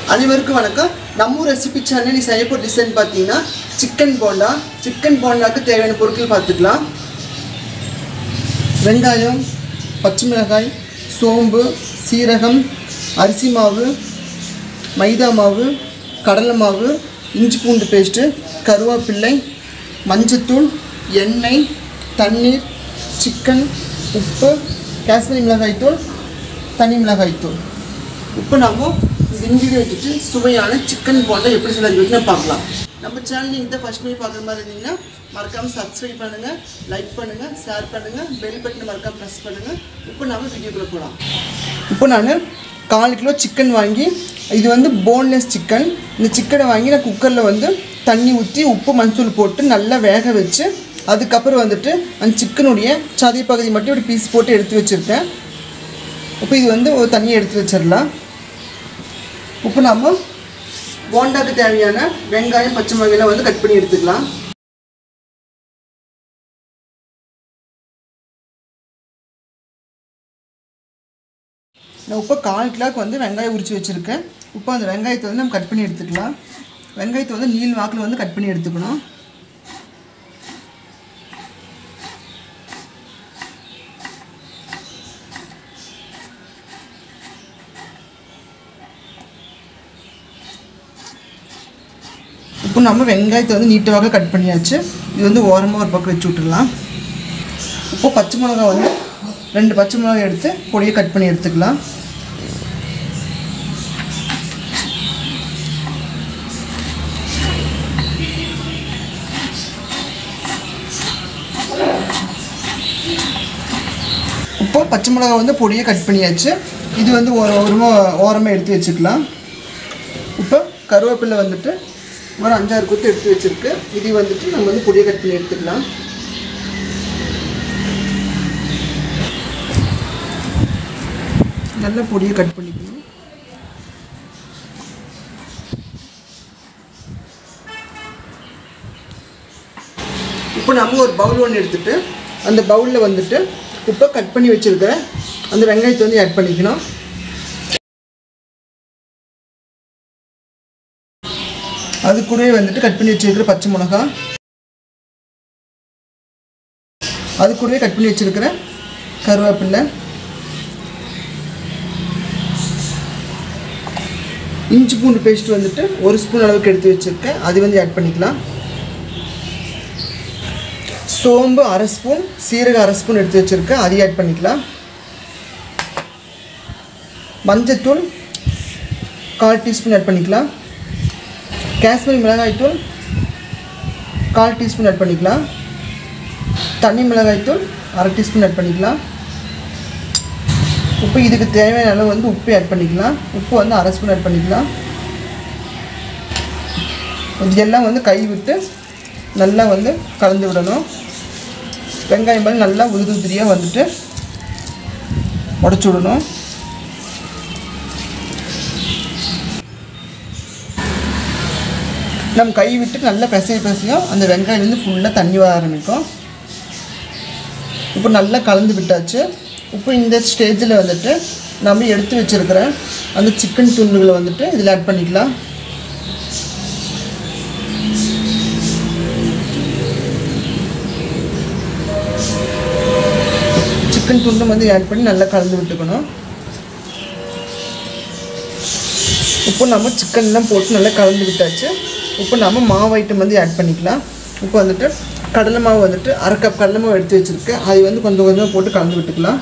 அனைவருக்கும் வணக்கம் நம்ம ஊர் ரெசிபி சேனல் நீ செய்ய போகிற டிசைன் பார்த்தீங்கன்னா சிக்கன் போண்டா சிக்கன் போண்டாக்கு தேவையான பொருட்கள் பார்த்துக்கலாம் வெங்காயம் பச்சை மிளகாய் சோம்பு சீரகம் அரிசி மாவு மைதா மாவு கடலை மாவு இஞ்சி பூண்டு பேஸ்ட்டு கருவேப்பிள்ளை மஞ்சத்தூள் எண்ணெய் தண்ணீர் சிக்கன் உப்பு காஷ்மீரி மிளகாய்த்தூள் தனி மிளகாய்த்தூள் இப்போ நம்ம இந்த இன்கிரியை வச்சுட்டு சுவையான சிக்கன் போண்டா எப்படி செஞ்சு பார்க்கலாம் நம்ம சேனல் நீங்கள் தான் ஃபஸ்ட் டைம் பார்க்குற மாதிரி இருந்தீங்கன்னா மறக்காமல் சப்ஸ்கிரைப் பண்ணுங்கள் லைக் பண்ணுங்கள் ஷேர் பண்ணுங்கள் பெல் பட்டனை மறக்காமல் ப்ரெஸ் பண்ணுங்கள் இப்போ நாம வீடியோக்குள்ளே போகலாம் இப்போ நான் கால் கிலோ சிக்கன் வாங்கி இது வந்து போன்லெஸ் சிக்கன் இந்த சிக்கனை வாங்கி நான் குக்கரில் வந்து தண்ணி ஊற்றி உப்பு மஞ்சள் போட்டு நல்லா வேக வச்சு அதுக்கப்புறம் வந்துட்டு அந்த சிக்கனுடைய சதை பகுதி மட்டும் இப்படி பீஸ் போட்டு எடுத்து வச்சுருக்கேன் இப்போ இது வந்து ஒரு தனியாக எடுத்து வச்சிடலாம் இப்போ நம்ம போண்டாக்கு தேவையான வெங்காயம் பச்சை மிளகாயெல்லாம் வந்து கட் பண்ணி எடுத்துக்கலாம் நான் இப்போ கால் கிலோக்கு வந்து வெங்காயம் உரித்து வச்சுருக்கேன் இப்போ அந்த வெங்காயத்தை வந்து நம்ம கட் பண்ணி எடுத்துக்கலாம் வெங்காயத்தை வந்து நீள் வாக்கில் வந்து கட் பண்ணி எடுத்துக்கணும் இப்போ நம்ம வெங்காயத்தை வந்து நீட்டமாக கட் பண்ணியாச்சு இது வந்து ஓரமாக ஒரு பக்கம் வச்சு விட்டுடலாம் இப்போ பச்சை மிளகா வந்து ரெண்டு பச்சை மிளகாய் எடுத்து பொடியை கட் பண்ணி எடுத்துக்கலாம் இப்போ பச்சை மிளகா வந்து பொடியை கட் பண்ணியாச்சு இது வந்து ஒரு ஓரமாக ஓரமாக எடுத்து வச்சுக்கலாம் இப்போ கருவேப்பிலை வந்துட்டு ஒரு அஞ்சாறு குத்து எடுத்து வச்சுருக்கு இது வந்துட்டு நம்ம வந்து பொடியை கட் பண்ணி எடுத்துக்கலாம் நல்ல பொடியை கட் பண்ணிக்கணும் இப்போ நம்ம ஒரு பவுல் ஒன்று எடுத்துட்டு அந்த பவுலில் வந்துட்டு இப்போ கட் பண்ணி வச்சுருக்கிற அந்த வெங்காயத்தை வந்து ஆட் பண்ணிக்கணும் அது கூடவே வந்துட்டு கட் பண்ணி வச்சிருக்கிற பச்சை மிளகா அது கூடவே கட் பண்ணி வச்சிருக்கிற கருவேப்பிலை இஞ்சி பூண்டு பேஸ்ட் வந்துட்டு ஒரு ஸ்பூன் அளவுக்கு எடுத்து வச்சுருக்கேன் அது வந்து ஆட் பண்ணிக்கலாம் சோம்பு அரை ஸ்பூன் சீரகம் அரை ஸ்பூன் எடுத்து வச்சுருக்கேன் அதையும் ஆட் பண்ணிக்கலாம் மஞ்சத்தூள் கால் டீஸ்பூன் ஆட் பண்ணிக்கலாம் காஷ்மீரி மிளகாய்த்தூள் கால் டீஸ்பூன் ஆட் பண்ணிக்கலாம் தனி மிளகாய்த்தூள் அரை டீஸ்பூன் ஆட் பண்ணிக்கலாம் உப்பு இதுக்கு தேவையான அளவு வந்து உப்பு ஆட் பண்ணிக்கலாம் உப்பு வந்து அரை ஸ்பூன் ஆட் பண்ணிக்கலாம் இதெல்லாம் வந்து கை விட்டு நல்லா வந்து கலந்து விடணும் வெங்காயம் பால் நல்லா உதிரி உதிரியாக வந்துட்டு உடச்சி விடணும் நம்ம கை விட்டு நல்லா பிசைய பிசையும் அந்த வெங்காயம் வந்து ஃபுல்லாக தண்ணி வர ஆரம்பிக்கும் இப்போ நல்லா கலந்து விட்டாச்சு இப்போ இந்த ஸ்டேஜில் வந்துட்டு நம்ம எடுத்து வச்சுருக்கிற அந்த சிக்கன் துண்டுகளை வந்துட்டு இதில் ஆட் பண்ணிக்கலாம் சிக்கன் துண்டும் வந்து ஆட் பண்ணி நல்லா கலந்து விட்டுக்கணும் இப்போ நம்ம சிக்கன்லாம் போட்டு நல்லா கலந்து விட்டாச்சு இப்போ நம்ம மாவு ஐட்டம் வந்து ஆட் பண்ணிக்கலாம் இப்போ வந்துட்டு கடலை மாவு வந்துட்டு அரை கப் கடலை மாவு எடுத்து வச்சுருக்கேன் அது வந்து கொஞ்சம் கொஞ்சமாக போட்டு கலந்து விட்டுக்கலாம்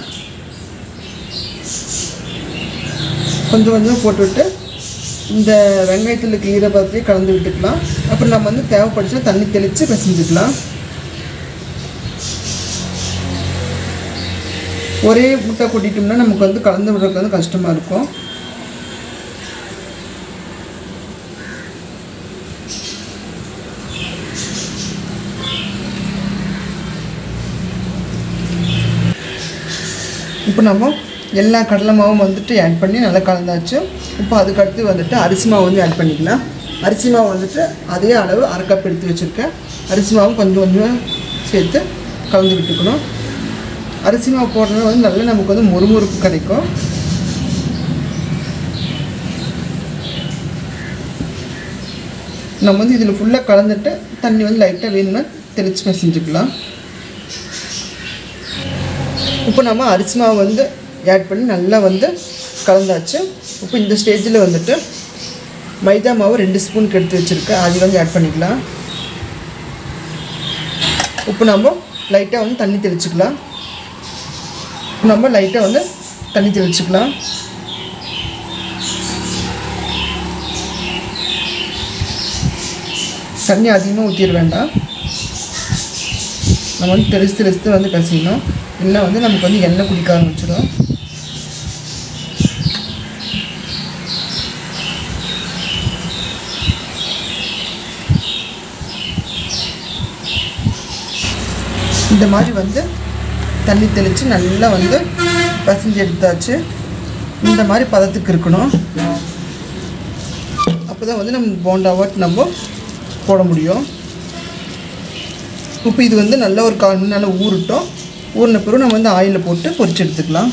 கொஞ்சம் கொஞ்சமாக போட்டுவிட்டு இந்த வெங்காயத்தில் இருக்க ஈரப்பதத்தையும் கலந்து விட்டுக்கலாம் அப்புறம் நம்ம வந்து தேவைப்படுச்சா தண்ணி தெளித்து பிசைஞ்சுக்கலாம் ஒரே முட்டை கொட்டிட்டோம்னா நமக்கு வந்து கலந்து விடுறதுக்கு வந்து கஷ்டமாக இருக்கும் இப்போ நம்ம எல்லா கடலை மாவும் வந்துட்டு ஆட் பண்ணி நல்லா கலந்தாச்சு இப்போ அதுக்கடுத்து வந்துட்டு அரிசி மாவு வந்து ஆட் பண்ணிக்கலாம் அரிசி மாவு வந்துட்டு அதே அளவு அரை கப் எடுத்து வச்சுருக்கேன் அரிசி மாவும் கொஞ்சம் கொஞ்சமாக சேர்த்து கலந்து விட்டுக்கணும் அரிசி மாவு போடுறது வந்து நல்லா நமக்கு வந்து முறுமுறுப்பு கிடைக்கும் நம்ம வந்து இதில் ஃபுல்லாக கலந்துட்டு தண்ணி வந்து லைட்டாக வேணும்னா தெளித்து பிசைஞ்சுக்கலாம் இப்போ நம்ம அரிசி மாவு வந்து ஆட் பண்ணி நல்லா வந்து கலந்தாச்சு இப்போ இந்த ஸ்டேஜில் வந்துட்டு மைதா மாவு ரெண்டு ஸ்பூனுக்கு எடுத்து வச்சுருக்கேன் அது வந்து ஆட் பண்ணிக்கலாம் இப்போ நம்ம லைட்டாக வந்து தண்ணி தெளிச்சுக்கலாம் இப்போ நம்ம லைட்டாக வந்து தண்ணி தெளிச்சுக்கலாம் தண்ணி அதிகமாக ஊற்றிட வேண்டாம் நம்ம வந்து தெளித்து தெளித்து வந்து பிசையணும் இல்லை வந்து நமக்கு வந்து எண்ணெய் குடிக்க ஆரம்பிச்சிடும் இந்த மாதிரி வந்து தண்ணி தெளித்து நல்லா வந்து பசஞ்சு எடுத்தாச்சு இந்த மாதிரி பதத்துக்கு இருக்கணும் அப்போ தான் வந்து நம்ம போண்டாவாட் நம்ம போட முடியும் இப்போ இது வந்து நல்ல ஒரு கால் மணி நேரம் ஊறட்டும் ஊறின பிறகு நம்ம வந்து ஆயிலில் போட்டு பொரிச்சு எடுத்துக்கலாம்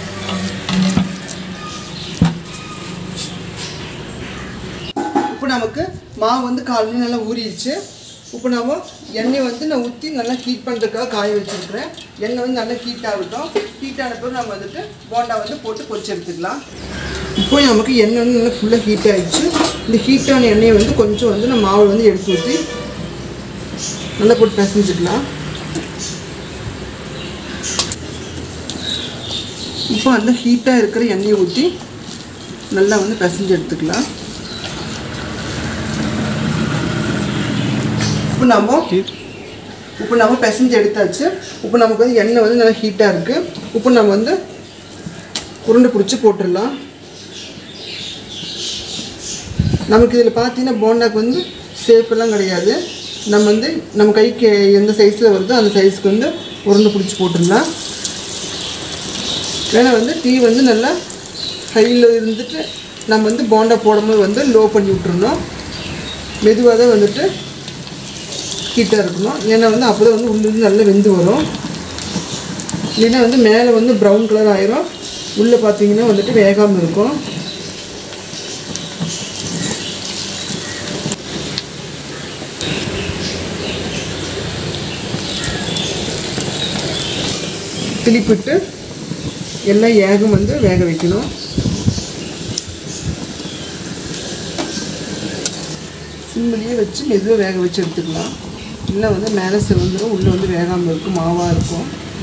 இப்போ நமக்கு மாவு வந்து கால் மணி நல்லா ஊறிடுச்சு இப்போ நம்ம எண்ணெய் வந்து நான் ஊற்றி நல்லா ஹீட் பண்ணுறதுக்காக காய வச்சுருக்கிறேன் எண்ணெய் வந்து நல்லா ஹீட் ஆகட்டும் ஹீட் ஆன பிறகு நம்ம வந்துட்டு போண்டா வந்து போட்டு பொரிச்சு எடுத்துக்கலாம் இப்போ நமக்கு எண்ணெய் வந்து நல்லா ஃபுல்லாக ஹீட் ஆகிடுச்சு இந்த ஹீட்டான எண்ணெயை வந்து கொஞ்சம் வந்து நம்ம மாவு வந்து எடுத்து ஊற்றி நல்லா போட்டு பிசைஞ்சுக்கலாம் இப்போ அந்த ஹீட்டாக இருக்கிற எண்ணெயை ஊற்றி நல்லா வந்து பிசைஞ்சு எடுத்துக்கலாம் இப்போ நம்ம இப்போ நம்ம பிசைஞ்சு எடுத்தாச்சு இப்போ நமக்கு வந்து எண்ணெய் வந்து நல்லா ஹீட்டாக இருக்குது இப்போ நம்ம வந்து உருண்டை பிடிச்சி போட்டுடலாம் நமக்கு இதில் பார்த்தீங்கன்னா போண்டாக்கு வந்து சேஃபெல்லாம் கிடையாது நம்ம வந்து நம்ம கைக்கு எந்த சைஸில் வருதோ அந்த சைஸ்க்கு வந்து உருண்டை பிடிச்சி போட்டுடலாம் ஏன்னா வந்து டீ வந்து நல்லா ஹையில் இருந்துட்டு நம்ம வந்து போண்டா போடும்போது வந்து லோ பண்ணி விட்டுருணும் மெதுவாக தான் வந்துட்டு ஹீட்டாக இருக்கணும் ஏன்னா வந்து அப்போ தான் வந்து உள்ளிருந்து நல்லா வெந்து வரும் இல்லைன்னா வந்து மேலே வந்து ப்ரௌன் கலர் ஆயிரும் உள்ளே பார்த்தீங்கன்னா வந்துட்டு வேகாமல் இருக்கும் திருப்பிட்டு எல்லாம் ஏகம் வந்து வேக வைக்கணும் சிம்மிலேயே வச்சு மெதுவாக வேக வச்சு எடுத்துக்கலாம் இல்லை வந்து மேலே சிவந்துடும் உள்ளே வந்து வேகாமல் இருக்கும் மாவாக இருக்கும்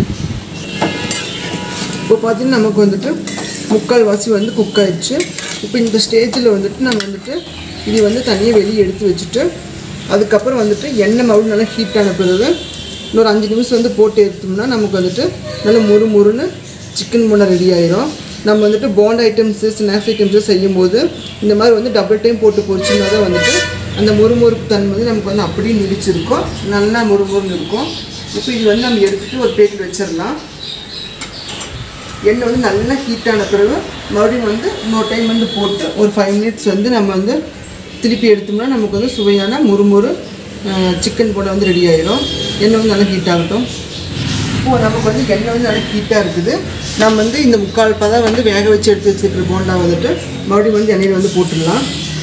இப்போ பார்த்தீங்கன்னா நமக்கு வந்துட்டு முக்கால் வாசி வந்து குக் ஆயிடுச்சு இப்போ இந்த ஸ்டேஜில் வந்துட்டு நம்ம வந்துட்டு இது வந்து தனியாக வெளியே எடுத்து வச்சுட்டு அதுக்கப்புறம் வந்துட்டு எண்ணெய் மாவு நல்லா ஹீட் ஆன பிறகு இன்னொரு அஞ்சு நிமிஷம் வந்து போட்டு எடுத்தோம்னா நமக்கு வந்துட்டு நல்லா முறு முறுன்னு சிக்கன் போண்டா ரெடி ஆயிரும் நம்ம வந்துட்டு போண்ட் ஐட்டம்ஸு ஸ்நாக்ஸ் ஐட்டம்ஸு செய்யும்போது இந்த மாதிரி வந்து டபுள் டைம் போட்டு பொரிச்சோம்னா தான் வந்துட்டு அந்த முறுமுறுப்பு தன்மை வந்து நமக்கு வந்து அப்படியே நிலிச்சிருக்கும் நல்லா முறுமுறுன்னு இருக்கும் இப்போ இது வந்து நம்ம எடுத்துகிட்டு ஒரு பிளேட்டில் வச்சிடலாம் எண்ணெய் வந்து நல்லா ஹீட் ஆன பிறகு மறுபடியும் வந்து இன்னொரு டைம் வந்து போட்டு ஒரு ஃபைவ் மினிட்ஸ் வந்து நம்ம வந்து திருப்பி எடுத்தோம்னா நமக்கு வந்து சுவையான முறுமுறு சிக்கன் போட வந்து ரெடி ஆயிரும் எண்ணெய் வந்து நல்லா ஹீட் ஆகட்டும் இப்போது நமக்கு வந்து எண்ணெய் வந்து நல்லா ஹீட்டாக இருக்குது நம்ம வந்து இந்த முக்கால் பதம் வந்து வேக வச்சு எடுத்து வச்சுருக்கிற போண்டா வந்துட்டு மறுபடியும் வந்து எண்ணெயில் வந்து போட்டுடலாம்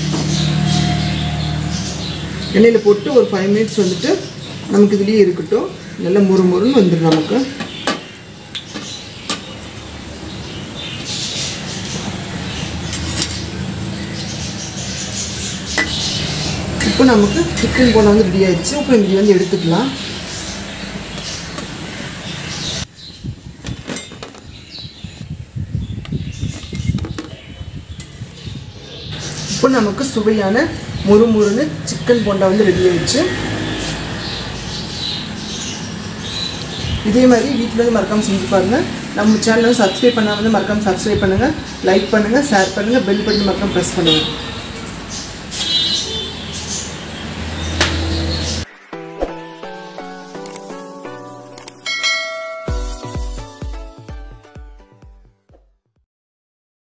எண்ணெயில் போட்டு ஒரு ஃபைவ் மினிட்ஸ் வந்துட்டு நமக்கு இதுலேயே இருக்கட்டும் நல்லா முறு முறுன்னு வந்துடும் நமக்கு இப்போ நமக்கு சிக்கன் போண்டா வந்து ரெடி ஆயிடுச்சு இப்போ இது வந்து எடுத்துக்கலாம் இப்போ நமக்கு சுவையான முறுமுறுன்னு சிக்கன் போண்டா வந்து ரெடி ஆயிடுச்சு இதே மாதிரி வீட்டில் வந்து மறக்காமல் செஞ்சு பாருங்கள் நம்ம சேனலை சப்ஸ்கிரைப் பண்ணாமல் வந்து மறக்காமல் சப்ஸ்கிரைப் பண்ணுங்கள் லைக் பண்ணுங்கள் ஷேர் பண்ணுங்கள் பெல் பட்டன் மறக்காமல் ப்ரெஸ் பண்ணுங்கள்